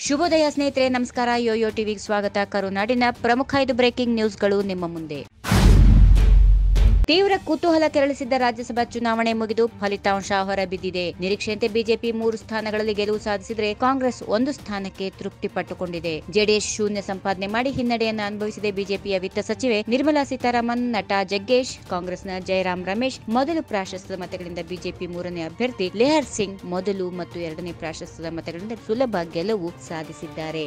ಶುಭೋದಯ ಸ್ನೇಹಿತರೆ ನಮಸ್ಕಾರ ಯೋಯೋ ಟಿವಿಗೆ ಸ್ವಾಗತ ಕರುನಾಡಿನ ಪ್ರಮುಖ ಐದು ಬ್ರೇಕಿಂಗ್ ನ್ಯೂಸ್ಗಳು ನಿಮ್ಮ ಮುಂದೆ ತೀವ್ರ ಕುತೂಹಲ ಕೆರಳಿಸಿದ್ದ ರಾಜ್ಯಸಭಾ ಚುನಾವಣೆ ಮುಗಿದು ಫಲಿತಾಂಶ ಹೊರಬಿದ್ದಿದೆ ನಿರೀಕ್ಷೆಯಂತೆ ಬಿಜೆಪಿ ಮೂರು ಸ್ಥಾನಗಳಲ್ಲಿ ಗೆಲುವು ಸಾಧಿಸಿದರೆ ಕಾಂಗ್ರೆಸ್ ಒಂದು ಸ್ಥಾನಕ್ಕೆ ತೃಪ್ತಿ ಪಟ್ಟುಕೊಂಡಿದೆ ಜೆಡಿಎಸ್ ಶೂನ್ಯ ಸಂಪಾದನೆ ಮಾಡಿ ಹಿನ್ನಡೆಯನ್ನು ಅನುಭವಿಸಿದೆ ಬಿಜೆಪಿಯ ವಿತ್ತ ಸಚಿವೆ ನಿರ್ಮಲಾ ಸೀತಾರಾಮನ್ ನಟ ಜಗ್ಗೇಶ್ ಕಾಂಗ್ರೆಸ್ನ ಜಯರಾಮ್ ರಮೇಶ್ ಮೊದಲು ಪ್ರಾಶಸ್ತ್ಯದ ಮತಗಳಿಂದ ಬಿಜೆಪಿ ಮೂರನೇ ಅಭ್ಯರ್ಥಿ ಲೆಹರ್ ಸಿಂಗ್ ಮೊದಲು ಮತ್ತು ಎರಡನೇ ಪ್ರಾಶಸ್ತ್ಯದ ಮತಗಳಿಂದ ಸುಲಭ ಗೆಲುವು ಸಾಧಿಸಿದ್ದಾರೆ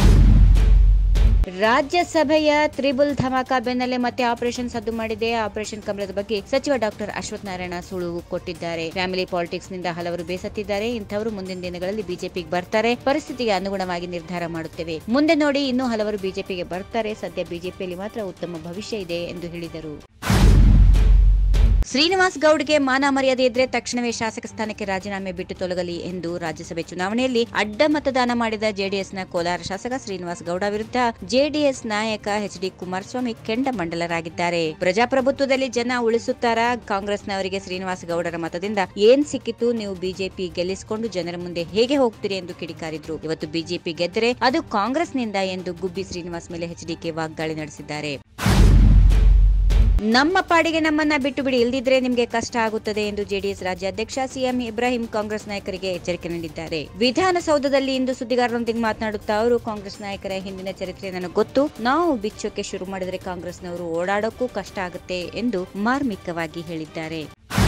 ರಾಜ್ಯಸಭೆಯ ತ್ರಿಬುಲ್ ಧಮಾಕ ಬೆನ್ನಲ್ಲೇ ಮತ್ತೆ ಆಪರೇಷನ್ ಸದ್ದು ಮಾಡಿದೆ ಆಪರೇಷನ್ ಕಮಲದ ಬಗ್ಗೆ ಸಚಿವ ಡಾಕ್ಟರ್ ಅಶ್ವಥ್ ನಾರಾಯಣ ಸುಳುವು ಕೊಟ್ಟಿದ್ದಾರೆ ಫ್ಯಾಮಿಲಿ ಪಾಲಿಟಿಕ್ಸ್ ನಿಂದ ಹಲವರು ಬೇಸತ್ತಿದ್ದಾರೆ ಇಂಥವರು ಮುಂದಿನ ದಿನಗಳಲ್ಲಿ ಬಿಜೆಪಿಗೆ ಬರ್ತಾರೆ ಪರಿಸ್ಥಿತಿಗೆ ಅನುಗುಣವಾಗಿ ನಿರ್ಧಾರ ಮಾಡುತ್ತೇವೆ ಮುಂದೆ ನೋಡಿ ಇನ್ನೂ ಹಲವರು ಬಿಜೆಪಿಗೆ ಬರ್ತಾರೆ ಸದ್ಯ ಬಿಜೆಪಿಯಲ್ಲಿ ಮಾತ್ರ ಉತ್ತಮ ಭವಿಷ್ಯ ಇದೆ ಎಂದು ಹೇಳಿದರು ಶ್ರೀನಿವಾಸ್ ಗೌಡ್ಗೆ ಮಾನ ಮರ್ಯಾದೆ ಇದ್ರೆ ತಕ್ಷಣವೇ ಶಾಸಕ ಸ್ಥಾನಕ್ಕೆ ರಾಜೀನಾಮೆ ಬಿಟ್ಟು ತೊಲಗಲಿ ಎಂದು ರಾಜ್ಯಸಭೆ ಚುನಾವಣೆಯಲ್ಲಿ ಅಡ್ಡ ಮತದಾನ ಮಾಡಿದ ಜೆಡಿಎಸ್ನ ಕೋಲಾರ ಶಾಸಕ ಶ್ರೀನಿವಾಸ್ ಗೌಡ ವಿರುದ್ಧ ಜೆಡಿಎಸ್ ನಾಯಕ ಎಚ್ ಡಿ ಕುಮಾರಸ್ವಾಮಿ ಕೆಂಡಮಂಡಲರಾಗಿದ್ದಾರೆ ಪ್ರಜಾಪ್ರಭುತ್ವದಲ್ಲಿ ಜನ ಉಳಿಸುತ್ತಾರಾ ಕಾಂಗ್ರೆಸ್ನವರಿಗೆ ಶ್ರೀನಿವಾಸ್ ಗೌಡರ ಮತದಿಂದ ಏನ್ ಸಿಕ್ಕಿತು ನೀವು ಬಿಜೆಪಿ ಗೆಲ್ಲಿಸಿಕೊಂಡು ಜನರ ಮುಂದೆ ಹೇಗೆ ಹೋಗ್ತೀರಿ ಎಂದು ಕಿಡಿಕಾರಿದ್ರು ಇವತ್ತು ಬಿಜೆಪಿ ಗೆದ್ದರೆ ಅದು ಕಾಂಗ್ರೆಸ್ನಿಂದ ಎಂದು ಗುಬ್ಬಿ ಶ್ರೀನಿವಾಸ್ ಮೇಲೆ ಎಚ್ಡಿಕೆ ವಾಗ್ದಾಳಿ ನಡೆಸಿದ್ದಾರೆ ನಮ್ಮ ಪಾಡಿಗೆ ನಮ್ಮನ್ನ ಬಿಟ್ಟು ಬಿಡಿ ಇಲ್ದಿದ್ರೆ ನಿಮಗೆ ಕಷ್ಟ ಆಗುತ್ತದೆ ಎಂದು ಜೆಡಿಎಸ್ ರಾಜ್ಯಾಧ್ಯಕ್ಷ ಸಿಎಂ ಇಬ್ರಾಹಿಂ ಕಾಂಗ್ರೆಸ್ ನಾಯಕರಿಗೆ ಎಚ್ಚರಿಕೆ ನೀಡಿದ್ದಾರೆ ವಿಧಾನಸೌಧದಲ್ಲಿ ಇಂದು ಸುದ್ದಿಗಾರರೊಂದಿಗೆ ಮಾತನಾಡುತ್ತಾ ಅವರು ಕಾಂಗ್ರೆಸ್ ನಾಯಕರ ಹಿಂದಿನ ಚರಿತ್ರೆ ನನಗೆ ಗೊತ್ತು ನಾವು ಬಿಚ್ಚೋಕೆ ಶುರು ಮಾಡಿದರೆ ಕಾಂಗ್ರೆಸ್ನವರು ಓಡಾಡೋಕ್ಕೂ ಕಷ್ಟ ಆಗುತ್ತೆ ಎಂದು ಮಾರ್ಮಿಕವಾಗಿ ಹೇಳಿದ್ದಾರೆ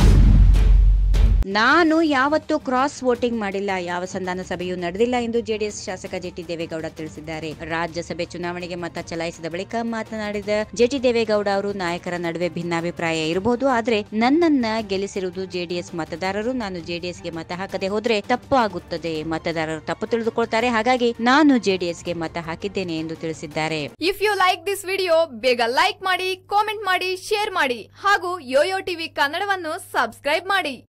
ನಾನು ಯಾವತ್ತೂ ಕ್ರಾಸ್ ವೋಟಿಂಗ್ ಮಾಡಿಲ್ಲ ಯಾವ ಸಂಧಾನ ಸಭೆಯೂ ನಡೆದಿಲ್ಲ ಎಂದು ಜೆಡಿಎಸ್ ಶಾಸಕ ಜೆಟಿ ದೇವೇಗೌಡ ತಿಳಿಸಿದ್ದಾರೆ ರಾಜ್ಯಸಭೆ ಚುನಾವಣೆಗೆ ಮತ ಚಲಾಯಿಸಿದ ಬಳಿಕ ಮಾತನಾಡಿದ ಜೆಟಿ ದೇವೇಗೌಡ ಅವರು ನಾಯಕರ ನಡುವೆ ಭಿನ್ನಾಭಿಪ್ರಾಯ ಇರಬಹುದು ಆದರೆ ನನ್ನನ್ನ ಗೆಲ್ಲಿಸಿರುವುದು ಜೆಡಿಎಸ್ ಮತದಾರರು ನಾನು ಜೆಡಿಎಸ್ಗೆ ಮತ ಹಾಕದೆ ಹೋದ್ರೆ ತಪ್ಪು ಆಗುತ್ತದೆ ಮತದಾರರು ತಪ್ಪು ತಿಳಿದುಕೊಳ್ತಾರೆ ಹಾಗಾಗಿ ನಾನು ಜೆಡಿಎಸ್ಗೆ ಮತ ಹಾಕಿದ್ದೇನೆ ಎಂದು ತಿಳಿಸಿದ್ದಾರೆ if you like this video ಬೇಗ ಲೈಕ್ ಮಾಡಿ ಕಾಮೆಂಟ್ ಮಾಡಿ ಶೇರ್ ಮಾಡಿ ಹಾಗೂ ಯೋಯೋ ಟಿವಿ ಕನ್ನಡವನ್ನು ಸಬ್ಸ್ಕ್ರೈಬ್ ಮಾಡಿ